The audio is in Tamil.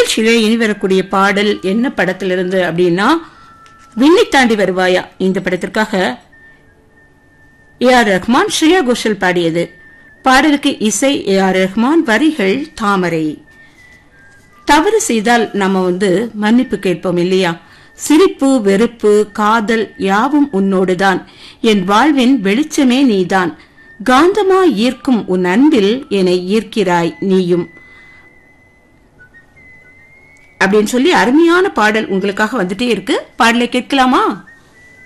நிகழ்ச்சியில இனி வரக்கூடிய பாடல் என்ன படத்திலிருந்து அப்படின்னா விண்ணை தாண்டி வருவாயா இந்த படத்திற்காக ஏ ஆர் ரஹ்மான் ஸ்ரேயா கோஷல் பாடியது பாடலுக்கு இசை ஏ ஆர் ரஹ்மான் வரிகள் தாமரை தவறு செய்தால் நம்ம வந்து மன்னிப்பு கேட்போம் இல்லையா சிரிப்பு வெறுப்பு காதல் யாவும் உன்னோடுதான் என் வாழ்வின் வெளிச்சமே நீதான் காந்தமா ஈர்க்கும் உன் அன்பில் என்னை ஈர்க்கிறாய் நீயும் அப்படின்னு சொல்லி அருமையான பாடல் உங்களுக்காக வந்துட்டே இருக்கு பாடலை கேட்கலாமா